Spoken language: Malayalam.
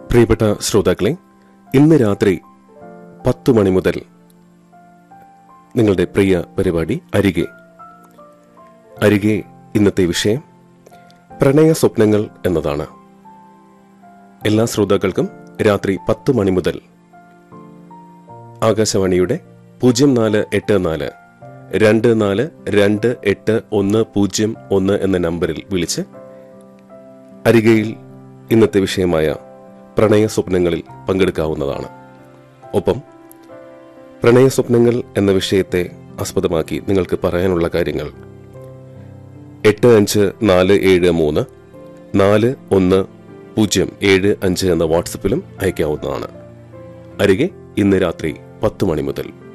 പ്രിയപ്പെട്ട ശ്രോതാക്കളെ ഇന്ന് രാത്രി പത്തു മണി മുതൽ നിങ്ങളുടെ പ്രിയ പരിപാടി അരികെ അരികെ ഇന്നത്തെ വിഷയം പ്രണയ സ്വപ്നങ്ങൾ എന്നതാണ് എല്ലാ ശ്രോതാക്കൾക്കും രാത്രി പത്ത് മണി മുതൽ ആകാശവാണിയുടെ പൂജ്യം നാല് എട്ട് നാല് രണ്ട് നാല് രണ്ട് എട്ട് ഒന്ന് പൂജ്യം ഒന്ന് എന്ന നമ്പറിൽ വിളിച്ച് അരികയിൽ ഇന്നത്തെ വിഷയമായ പ്രണയ സ്വപ്നങ്ങളിൽ പങ്കെടുക്കാവുന്നതാണ് ഒപ്പം പ്രണയ സ്വപ്നങ്ങൾ എന്ന വിഷയത്തെ ആസ്പദമാക്കി നിങ്ങൾക്ക് പറയാനുള്ള കാര്യങ്ങൾ എട്ട് അഞ്ച് നാല് ഏഴ് മൂന്ന് നാല് ഒന്ന് പൂജ്യം ഏഴ് അഞ്ച് എന്ന വാട്സപ്പിലും അയക്കാവുന്നതാണ് അരികെ ഇന്ന് രാത്രി പത്ത് മണി മുതൽ